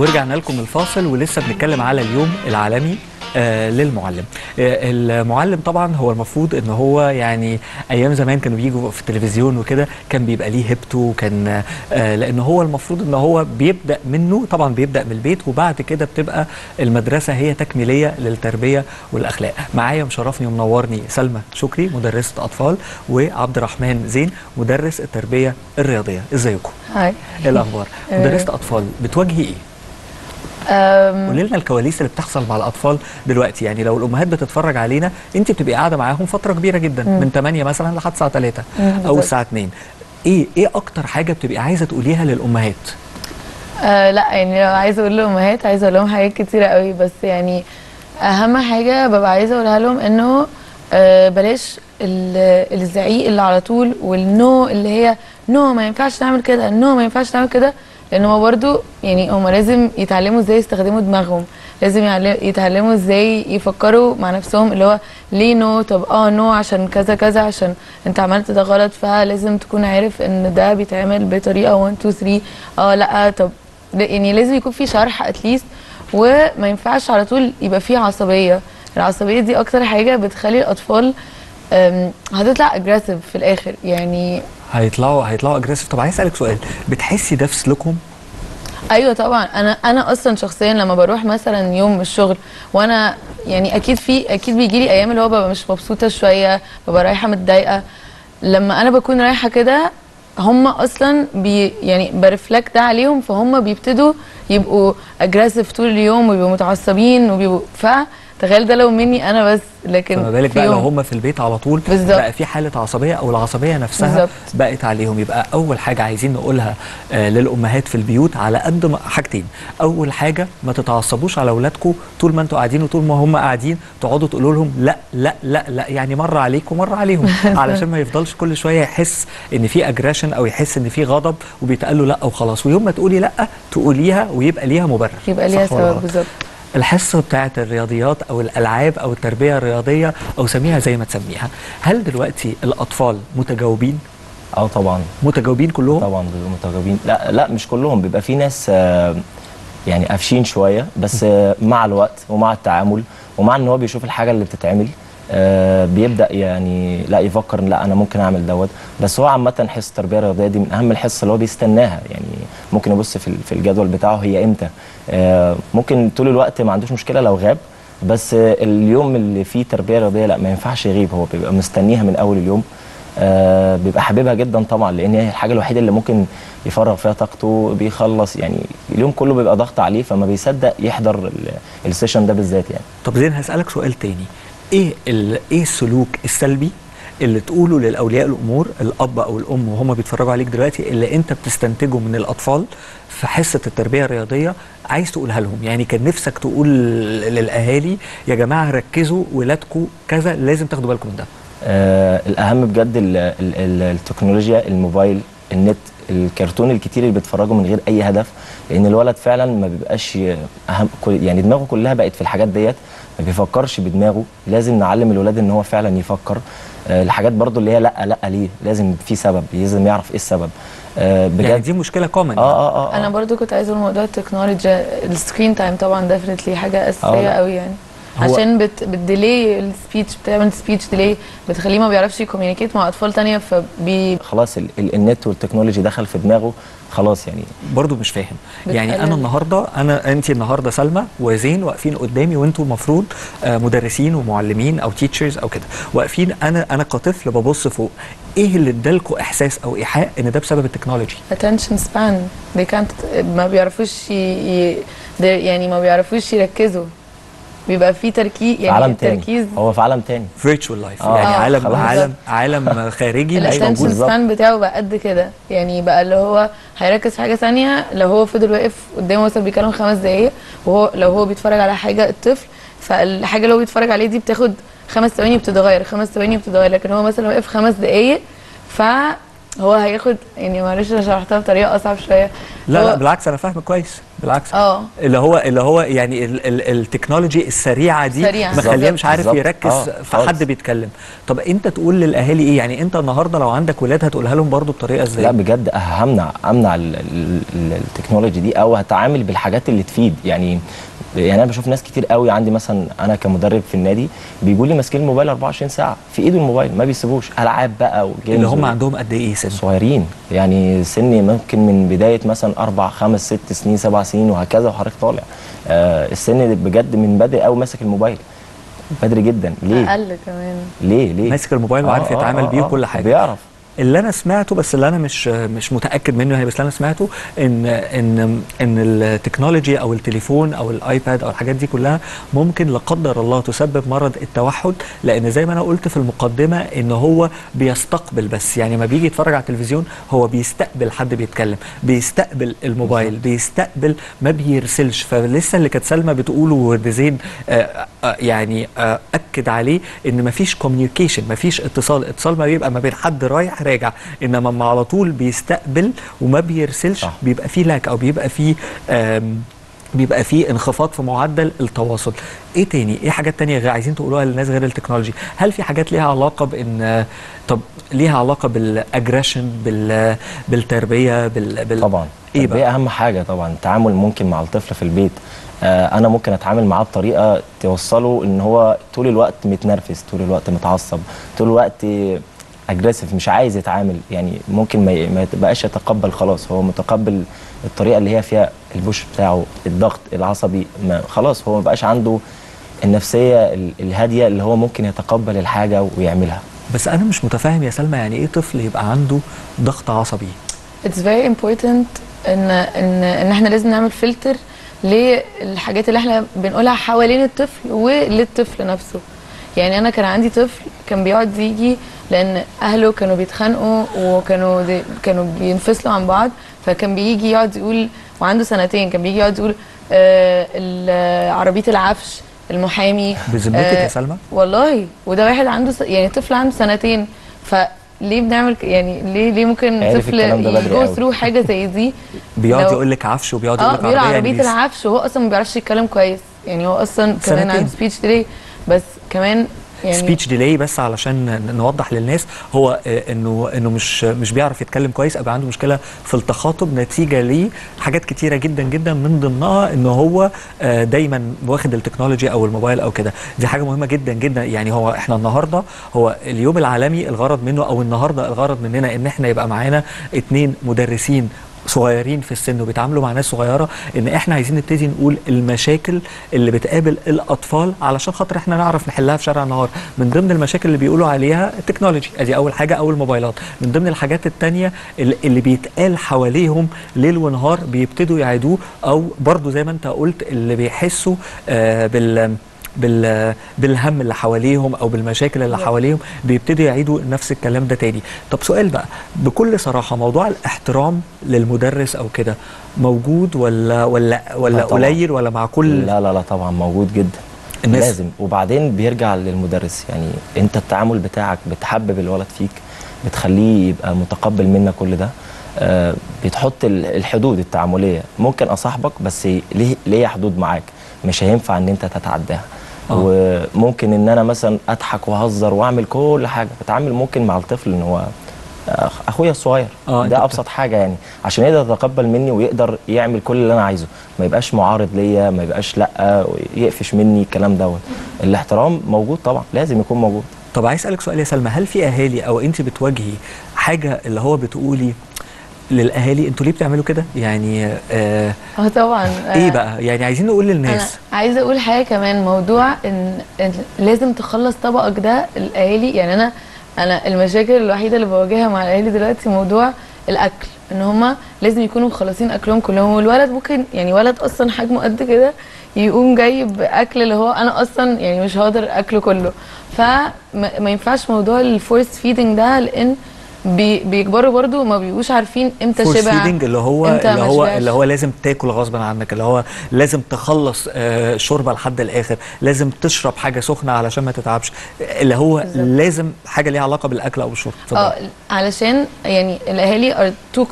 ورجعنا لكم الفاصل ولسه بنتكلم على اليوم العالمي آه للمعلم آه المعلم طبعا هو المفروض ان هو يعني ايام زمان كانوا بيجوا في التلفزيون وكده كان بيبقى ليه هيبته وكان آه لان هو المفروض ان هو بيبدا منه طبعا بيبدا من البيت وبعد كده بتبقى المدرسه هي تكميليه للتربيه والاخلاق معايا مشرفني ومنورني سلمى شكري مدرسه اطفال وعبد الرحمن زين مدرس التربيه الرياضيه ازيكم هاي ايه الاخبار مدرسه اطفال بتواجهي ايه أم، قولي لنا الكواليس اللي بتحصل مع الاطفال دلوقتي يعني لو الامهات بتتفرج علينا انت بتبقي قاعده معاهم فتره كبيره جدا من 8 مثلا لحد الساعه 3 مم، او بالظبط. الساعه 2 ايه ايه اكتر حاجه بتبقي عايزه تقوليها للامهات آه لا يعني لو عايزه اقول للامهات عايزه اقول لهم حاجات كتيره قوي بس يعني اهم حاجه ببقى عايزه اقولها لهم انه آه بلاش ال- الزعيق اللي على طول والنو اللي هي نو ما ينفعش نعمل كده نو ما ينفعش نعمل كده لان هو برضو يعني هم لازم يتعلموا ازاي يستخدموا دماغهم لازم يعل- يتعلموا ازاي يفكروا مع نفسهم اللي هو ليه نو طب اه نو عشان كذا كذا عشان انت عملت ده غلط فلازم تكون عارف ان ده بيتعمل بطريقه 1 2 3 اه لا طب ده- يعني لازم يكون في شرح اتليست وما ينفعش على طول يبقى في عصبيه العصبيه دي اكتر حاجه بتخلي الاطفال أم، هتطلع اجريسيف في الاخر يعني هيطلعوا هيطلعوا اجريسيف طب عايز اسالك سؤال بتحسي ده في سلوكهم ايوه طبعا انا انا اصلا شخصيا لما بروح مثلا يوم من الشغل وانا يعني اكيد في اكيد بيجي لي ايام اللي هو ببقى مش مبسوطه شويه ببقى رايحه متضايقه لما انا بكون رايحه كده هم اصلا بي يعني برفلكت ده عليهم فهم بيبتدوا يبقوا اجريسيف طول اليوم ويبقوا متعصبين وبيبقوا فتخيل ده لو مني انا بس لكن فما بالك في بقى لو يوم- هم في البيت على طول بالظبط. بقى في حاله عصبيه او العصبيه نفسها بالظبط. بقت عليهم يبقى اول حاجه عايزين نقولها آه للامهات في البيوت على قد ما حاجتين اول حاجه ما تتعصبوش على اولادكم طول ما انتوا قاعدين وطول ما هم قاعدين تقعدوا تقولوا لهم لا لا لا لا يعني مره عليك ومره عليهم علشان ما يفضلش كل شويه يحس ان في اجريشن او يحس ان في غضب وبيتقال له لا وخلاص ويوم ما تقولي لا تقوليها ويبقى ليها مبرر يبقى ليها صح ولا سبب غلط؟ بالظبط الحصه بتاعت الرياضيات او الالعاب او التربيه الرياضيه او سميها زي ما تسميها هل دلوقتي الاطفال متجاوبين اه طبعا متجاوبين كلهم طبعا بيبقوا متجاوبين لا لا مش كلهم بيبقى في ناس آه، يعني قافشين شويه بس آه، مع الوقت ومع التعامل ومع ان هو بيشوف الحاجه اللي بتتعمل آه، بيبدا يعني لا يفكر لا انا ممكن اعمل دوت بس هو عامه حصه التربيه الرياضيه دي من اهم الحصص اللي هو بيستناها يعني ممكن يبص في ال- في الجدول بتاعه هي امتى آه، ممكن طول الوقت ما عندوش مشكله لو غاب بس آه، اليوم اللي فيه تربيه رياضيه لا ما ينفعش يغيب هو بيبقى مستنيها من اول اليوم آه بيبقى حاببها جدا طبعا لان هي الحاجه الوحيده اللي ممكن يفرغ فيها طاقته بيخلص يعني اليوم كله بيبقى ضغط عليه فما بيصدق يحضر ال- السيشن ده بالذات يعني طب زين هسالك سؤال تاني ايه ال- ايه السلوك السلبي اللي تقوله للاولياء الامور الاب او الام وهم بيتفرجوا عليك دلوقتي اللي انت بتستنتجه من الاطفال في حصه التربيه الرياضيه عايز تقولها لهم يعني كان نفسك تقول للاهالي يا جماعه ركزوا ولادكم كذا لازم تاخدوا بالكم من ده آه الاهم بجد ال ال ال التكنولوجيا الموبايل النت الكرتون الكتير اللي بيتفرجوا من غير اي هدف لان الولد فعلا ما بيبقاش اهم كل- يعني دماغه كلها بقت في الحاجات ديت ما بيفكرش بدماغه لازم نعلم الولاد ان هو فعلا يفكر آه الحاجات برضو اللي هي لا لا ليه لازم في سبب لازم يعرف ايه السبب آه بجد يعني دي مشكله كومن اه اه اه, انا آه. برضو كنت عايزه اقول موضوع التكنولوجيا السكرين تايم طبعا ديفنتلي حاجه آه، اساسيه لا. قوي يعني هو- عشان بت بتديلي السبيتش بتعمل سبيتش ديلي بتخليه ما بيعرفش يكوميونيكيت مع اطفال تانية فبي خلاص ال ال النت والتكنولوجي دخل في دماغه خلاص يعني برضو مش فاهم يعني انا بتقلل. النهارده انا انت النهارده سلمى وزين واقفين قدامي وانتوا المفروض آه، مدرسين ومعلمين او تيتشرز او كده واقفين انا انا كطفل ببص فوق ايه اللي ادالكوا احساس او ايحاء ان ده بسبب التكنولوجي attention span they can't ما بيعرفوش ي... ي... they- يعني ما بيعرفوش يركزوا بيبقى في تركيز في يعني عالم تاني التركيز هو في عالم تاني فيرتشوال لايف آه، يعني آه، عالم خلاص. عالم عالم خارجي مش الاتنشن موجود بالظبط. سبان بتاعه بقى قد كده يعني بقى اللي هو هيركز في حاجه ثانيه لو هو فضل واقف قدامه مثلا بيتكلم خمس دقايق وهو لو هو بيتفرج على حاجه الطفل فالحاجه اللي هو بيتفرج عليه دي بتاخد خمس ثواني بتتغير خمس ثواني بتتغير لكن هو مثلا واقف خمس دقايق فهو هياخد يعني معلش انا شرحتها بطريقه اصعب شويه لا هو لا بالعكس انا فاهم كويس بالعكس اه اللي هو اللي هو يعني ال ال التكنولوجي السريعه دي سريعة. مخليه بالظبط. مش عارف بالظبط. يركز آه، في خالص. حد بيتكلم طب انت تقول للاهالي ايه يعني انت النهارده لو عندك ولاد هتقولها لهم برضو بطريقه ازاي لا بجد همنع امنع ال- ال- ال- التكنولوجي دي او هتعامل بالحاجات اللي تفيد يعني يعني انا بشوف ناس كتير قوي عندي مثلا انا كمدرب في النادي بيجوا لي ماسكين الموبايل 24 ساعه في ايده الموبايل ما بيسيبوش العاب بقى وجيمز اللي هم و- عندهم قد ايه سن صغيرين يعني سني ممكن من بدايه مثلا اربع خمس ست سنين سبع سنين وهكذا وحضرتك طالع آه السن ده بجد من بدري قوي ماسك الموبايل بدري جدا ليه؟ اقل كمان ليه ليه؟ ماسك الموبايل وعارف يتعامل بيه وكل حاجه بيعرف اللي انا سمعته بس اللي انا مش مش متاكد منه يعني بس اللي انا سمعته ان ان ان التكنولوجي او التليفون او الايباد او الحاجات دي كلها ممكن لا قدر الله تسبب مرض التوحد لان زي ما انا قلت في المقدمه ان هو بيستقبل بس يعني ما بيجي يتفرج على التلفزيون هو بيستقبل حد بيتكلم بيستقبل الموبايل بيستقبل ما بيرسلش فلسه اللي كانت سلمى بتقوله ودزين آه آه يعني آه اكد عليه ان مفيش كوميونيكيشن مفيش اتصال اتصال ما بيبقى ما بين حد رايح راجع انما ما على طول بيستقبل وما بيرسلش صح. بيبقى فيه لاك او بيبقى فيه آم بيبقى فيه انخفاض في معدل التواصل ايه تاني ايه حاجات تانية غير عايزين تقولوها للناس غير التكنولوجي هل في حاجات ليها علاقه بان آه، طب ليها علاقه بالاجريشن بال بالتربيه بال, بال... طبعا ايه التربية بقى اهم حاجه طبعا التعامل ممكن مع الطفل في البيت آه انا ممكن اتعامل معاه بطريقه توصله ان هو طول الوقت متنرفز طول الوقت متعصب طول الوقت اجريسيف مش عايز يتعامل يعني ممكن ما ي- ما يبقاش يتقبل خلاص هو متقبل الطريقه اللي هي فيها البوش بتاعه الضغط العصبي ما خلاص هو ما بقاش عنده النفسيه ال- الهاديه اللي هو ممكن يتقبل الحاجه ويعملها بس انا مش متفاهم يا سلمى يعني ايه طفل يبقى عنده ضغط عصبي it's very important ان ان ان احنا لازم نعمل فلتر للحاجات اللي احنا بنقولها حوالين الطفل وللطفل نفسه يعني انا كان عندي طفل كان بيقعد يجي لان اهله كانوا بيتخانقوا وكانوا دي كانوا بينفصلوا عن بعض فكان بيجي يقعد يقول وعنده سنتين كان بيجي يقعد يقول آه ال- عربيه العفش المحامي بذمتك آه، يا سلمى والله وده واحد عنده س... يعني طفل عنده سنتين فليه بنعمل ك- يعني ليه ليه ممكن عرف طفل الكلام ده بدري يجو قوي. ثرو حاجه زي دي بيقعد لو- يقول لك عفش وبيقعد يقول اه لك بيقول عربيه عربيه يعني العفش وهو اصلا ما بيعرفش يتكلم كويس يعني هو اصلا كمان سنتين. عنده سبيتش ديلي بس كمان يعني سبيتش ديلي بس علشان ن- نوضح للناس هو آه، انه انه مش مش بيعرف يتكلم كويس او عنده مشكله في التخاطب نتيجه لحاجات كتيره جدا جدا من ضمنها ان هو آه، دايما واخد التكنولوجي او الموبايل او كده دي حاجه مهمه جدا جدا يعني هو احنا النهارده هو اليوم العالمي الغرض منه او النهارده الغرض مننا ان احنا يبقى معانا اتنين مدرسين صغيرين في السن وبيتعاملوا مع ناس صغيره ان احنا عايزين نبتدي نقول المشاكل اللي بتقابل الاطفال علشان خاطر احنا نعرف نحلها في شارع النهار من ضمن المشاكل اللي بيقولوا عليها التكنولوجي ادي اول حاجه او الموبايلات من ضمن الحاجات التانية اللي اللي بيتقال حواليهم ليل ونهار بيبتدوا يعيدوه او برضو زي ما انت قلت اللي بيحسوا آه بال بال بالهم اللي حواليهم او بالمشاكل اللي حواليهم بيبتدوا يعيدوا نفس الكلام ده تاني طب سؤال بقى بكل صراحه موضوع الاحترام للمدرس او كده موجود ولا ولا ولا لا طبعاً. قليل ولا مع كل لا لا لا طبعا موجود جدا الناس- لازم وبعدين بيرجع للمدرس يعني انت التعامل بتاعك بتحبب الولد فيك بتخليه يبقى متقبل منك كل ده آه بتحط ال- الحدود التعامليه ممكن اصاحبك بس ليه ليه حدود معاك مش هينفع ان انت تتعداها آه. وممكن ان انا مثلا اضحك واهزر واعمل كل حاجه بتعامل ممكن مع الطفل ان هو أخ- اخويا الصغير آه، أنت ده بت- ابسط حاجه يعني عشان يقدر يتقبل مني ويقدر يعمل كل اللي انا عايزه ما يبقاش معارض ليا ما يبقاش لا يقفش مني الكلام دوت الاحترام موجود طبعا لازم يكون موجود طب عايز اسالك سؤال يا سلمى هل في اهالي او انت بتواجهي حاجه اللي هو بتقولي للاهالي انتوا ليه بتعملوا كده يعني آه اه طبعا ايه آه، بقى يعني عايزين نقول انا للناس عايزه اقول حاجه كمان موضوع ان إن لازم تخلص طبقك ده الاهالي يعني انا انا المشاكل الوحيده اللي بواجهها مع الاهالي دلوقتي موضوع الاكل ان هما لازم يكونوا مخلصين اكلهم كلهم والولد ممكن يعني ولد اصلا حجمه قد كده يقوم جايب اكل اللي هو انا اصلا يعني مش هقدر اكله كله فما ما ينفعش موضوع الفورس فيدنج ده لان بي بيكبروا برضو ما بيبقوش عارفين امتى فورس شبع فيدنج اللي هو امتى اللي ما هو شبعش. اللي هو لازم تاكل غصبا عنك اللي هو لازم تخلص آه، شوربه لحد الاخر لازم تشرب حاجه سخنه علشان ما تتعبش اللي هو بالظبط. لازم حاجه ليها علاقه بالاكل او بالشرب اتفضل. اه علشان يعني الاهالي ار تو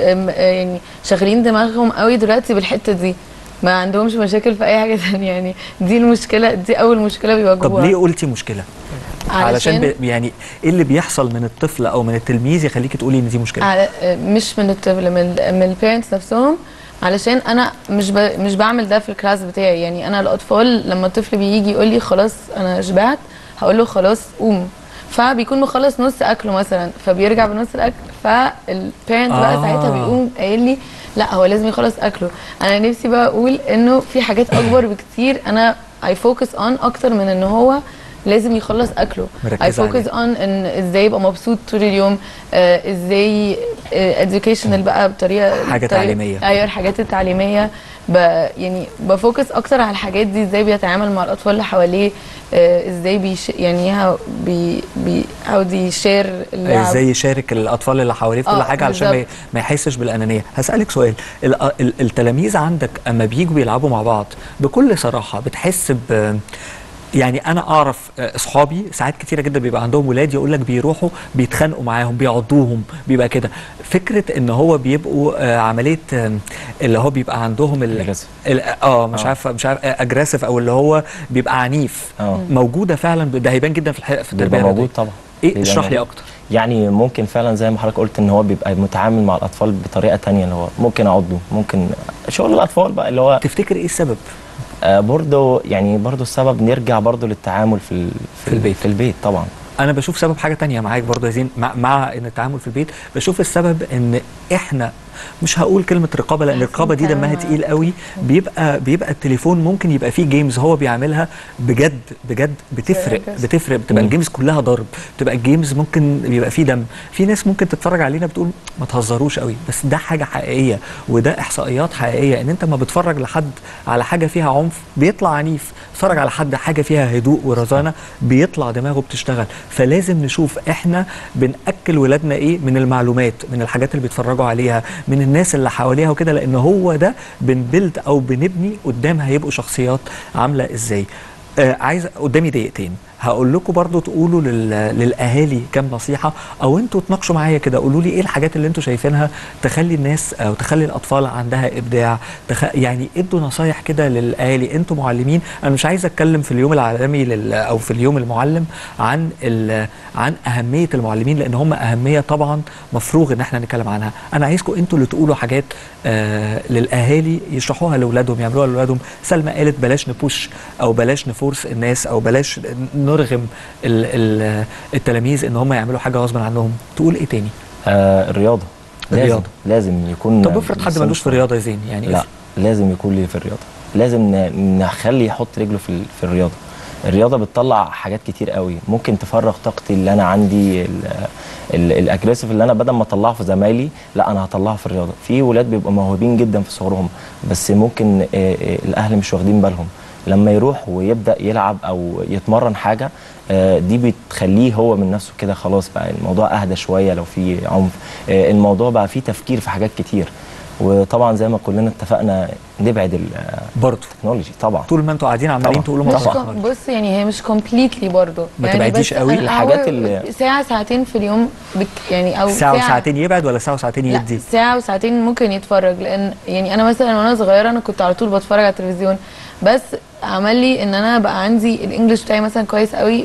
يعني شاغلين دماغهم قوي دلوقتي بالحته دي ما عندهمش مشاكل في اي حاجه ثانيه يعني دي المشكله دي اول مشكله بيواجهوها طب ليه قلتي مشكله علشان ب... يعني ايه اللي بيحصل من الطفل او من التلميذ يخليكي تقولي ان دي مشكله على مش من الطفل من من البيرنتس نفسهم علشان انا مش ب... مش بعمل ده في الكلاس بتاعي يعني انا الاطفال لما الطفل بيجي يقول لي خلاص انا شبعت هقول له خلاص قوم فبيكون مخلص نص اكله مثلا فبيرجع بنص الاكل فالبيرنت بقى آه. ساعتها بيقوم قايل لي لا هو لازم يخلص اكله انا نفسي بقى اقول انه في حاجات اكبر بكتير انا اي فوكس اون اكتر من ان هو لازم يخلص اكله اي مركزة فوكس عليه. اون ان ازاي يبقى مبسوط طول اليوم آه ازاي اديوكيشنال بقى بطريقه حاجة طريقة- تعليمية. ايوه الحاجات التعليميه ب يعني بفوكس اكتر على الحاجات دي ازاي بيتعامل مع الاطفال اللي حواليه آه ازاي بيش يعني هاو بي بي هاو دي شير ازاي يشارك الاطفال اللي حواليه في كل آه، حاجه علشان ما ي- بالظبط. ما يحسش بالانانيه هسالك سؤال ال- ال- التلاميذ عندك اما بييجوا بيلعبوا مع بعض بكل صراحه بتحس ب يعني انا اعرف آه، اصحابي ساعات كتيره جدا بيبقى عندهم ولاد يقول لك بيروحوا بيتخانقوا معاهم بيعضوهم بيبقى كده فكره ان هو بيبقوا آه، عمليه آه، اللي هو بيبقى عندهم ال- Aggressive. ال- اه مش آه. عارف مش عارف اجريسيف او اللي هو بيبقى عنيف اه موجوده فعلا ده هيبان جدا في الحقيقه في التربيه بيبقى الرياضية. موجود طبعا ايه بيبقى اشرح لي موجود. اكتر يعني ممكن فعلا زي ما حضرتك قلت ان هو بيبقى متعامل مع الاطفال بطريقه تانية اللي هو ممكن اعضه ممكن شغل الاطفال بقى اللي هو تفتكر ايه السبب آه برضه يعني برضه السبب نرجع برضه للتعامل في ال- في البيت. في البيت طبعا انا بشوف سبب حاجه تانية معاك برضه يا زين مع, مع ان التعامل في البيت بشوف السبب ان احنا مش هقول كلمه رقابه لان عايزين الرقابه دي دمها نتعامل. تقيل قوي بيبقى بيبقى التليفون ممكن يبقى فيه جيمز هو بيعملها بجد بجد بتفرق بس. بتفرق بتبقى مم. الجيمز كلها ضرب بتبقى الجيمز ممكن بيبقى فيه دم في ناس ممكن تتفرج علينا بتقول ما تهزروش قوي بس ده حاجه حقيقيه وده احصائيات حقيقيه ان انت ما بتتفرج لحد على حاجه فيها عنف بيطلع عنيف تتفرج على حد حاجه فيها هدوء ورزانه بيطلع دماغه بتشتغل فلازم نشوف احنا بناكل ولادنا ايه من المعلومات من الحاجات اللي بيتفرجوا عليها من الناس اللي حواليها وكده لان هو ده بنبلد او بنبني قدام هيبقوا شخصيات عامله ازاي آه عايز قدامي دقيقتين هقول لكم برضو تقولوا لل... للاهالي كام نصيحه او انتوا تناقشوا معايا كده قولوا لي ايه الحاجات اللي انتوا شايفينها تخلي الناس او تخلي الاطفال عندها ابداع تخ... يعني ادوا نصايح كده للاهالي انتوا معلمين انا مش عايز اتكلم في اليوم العالمي لل... او في اليوم المعلم عن ال... عن اهميه المعلمين لان هم اهميه طبعا مفروغ ان احنا نتكلم عنها انا عايزكم انتوا اللي تقولوا حاجات آه للاهالي يشرحوها لاولادهم يعملوها لاولادهم سلمى قالت بلاش نبوش او بلاش نفورس الناس او بلاش نرغم ال... ال... التلاميذ ان هم يعملوا حاجه غصب عنهم تقول ايه تاني آه الرياضه لازم الرياضة. لازم يكون طب افرض حد ملوش في الرياضه يا زين يعني لا لازم يكون ليه في الرياضه لازم ن- نخلي يحط رجله في ال- في الرياضه الرياضه بتطلع حاجات كتير قوي ممكن تفرغ طاقتي اللي انا عندي ال- ال- الاجريسيف اللي انا بدل ما اطلعه في زمايلي لا انا هطلعه في الرياضه في ولاد بيبقوا موهوبين جدا في صغرهم بس ممكن آه، آه، الاهل مش واخدين بالهم لما يروح ويبدا يلعب او يتمرن حاجه آه، دي بتخليه هو من نفسه كده خلاص بقى الموضوع اهدى شويه لو في عنف آه، الموضوع بقى فيه تفكير في حاجات كتير وطبعا زي ما كلنا اتفقنا نبعد ال- برضه التكنولوجي طبعا طول ما انتوا قاعدين عمالين طبعاً. تقولوا مش ما طبعاً. تفكرش. كوم- بص يعني هي مش كومبليتلي برضه ما يعني تبعديش بس قوي. أنا الحاجات أول اللي- ساعه ساعتين في اليوم بك يعني او ساعه وساعتين يبعد ولا ساعه وساعتين لا يدي ساعة وساعتين ممكن يتفرج لان يعني انا مثلا وانا صغيرة انا كنت على طول بتفرج على التلفزيون بس عمل لي ان انا بقى عندي الانجليش بتاعي مثلا كويس قوي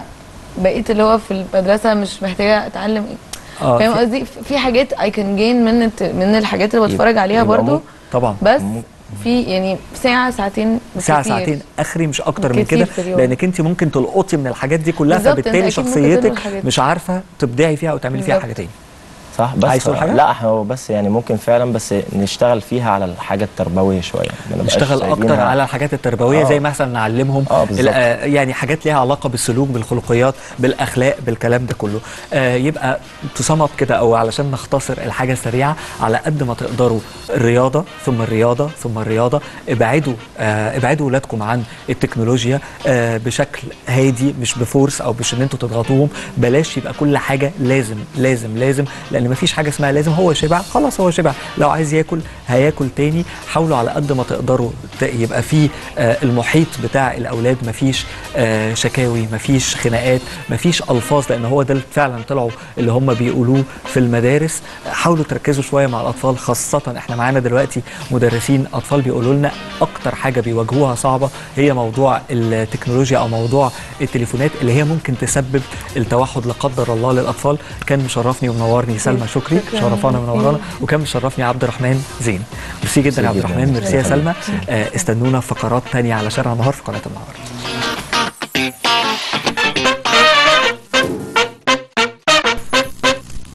فبقيت اللي هو في المدرسة مش محتاجة اتعلم اه فاهم في- قصدي في حاجات اي كان جين من الت- من الحاجات اللي بتفرج عليها يبقى برضو ممكن- طبعا بس مم. في يعني ساعة ساعتين ساعة بالكتير. ساعتين اخري مش اكتر من كتير كده في اليوم. لانك انت ممكن تلقطي من الحاجات دي كلها بالظبط، أنت فبالتالي أكيد ممكن شخصيتك تلقط الحاجات دي. مش عارفه تبدعي فيها او تعملي فيها بالظبط. حاجه تاني صح بس عايز تقول حاجة؟ لا احنا هو بس يعني ممكن فعلا بس نشتغل فيها على الحاجه التربويه شويه ما نبقاش نشتغل اكتر سايبينها- على الحاجات التربويه آه. زي مثلا نعلمهم آه، بالظبط. ال- آه، يعني حاجات ليها علاقه بالسلوك بالخلقيات بالاخلاق بالكلام ده كله آه، يبقى تصمت كده او علشان نختصر الحاجه سريعه على قد ما تقدروا الرياضه ثم الرياضه ثم الرياضه ابعدوا آه، ابعدوا ولادكم عن التكنولوجيا آه، بشكل هادي مش بفورس او مش ان انتوا تضغطوهم بلاش يبقى كل حاجه لازم لازم لازم لان مفيش حاجه اسمها لازم هو شبع خلاص هو شبع لو عايز ياكل هياكل تاني حاولوا على قد ما تقدروا ت- يبقى في آه، المحيط بتاع الاولاد مفيش آه، شكاوي مفيش خناقات مفيش الفاظ لان هو ده اللي فعلا طلعوا اللي هم بيقولوه في المدارس حاولوا تركزوا شويه مع الاطفال خاصه احنا معانا دلوقتي مدرسين اطفال بيقولوا لنا اكتر حاجه بيواجهوها صعبه هي موضوع التكنولوجيا او موضوع التليفونات اللي هي ممكن تسبب التوحد لا قدر الله للاطفال كان مشرفني ومنورني سلمى شكري شكراً. شرفانا ومنورانا وكان مشرفني عبد الرحمن زين ميرسي جدا يا عبد ميرسي جداً. الرحمن ميرسي يا شكراً. سلمى آه، استنونا في فقرات تانية على شارع النهار في قناه النهار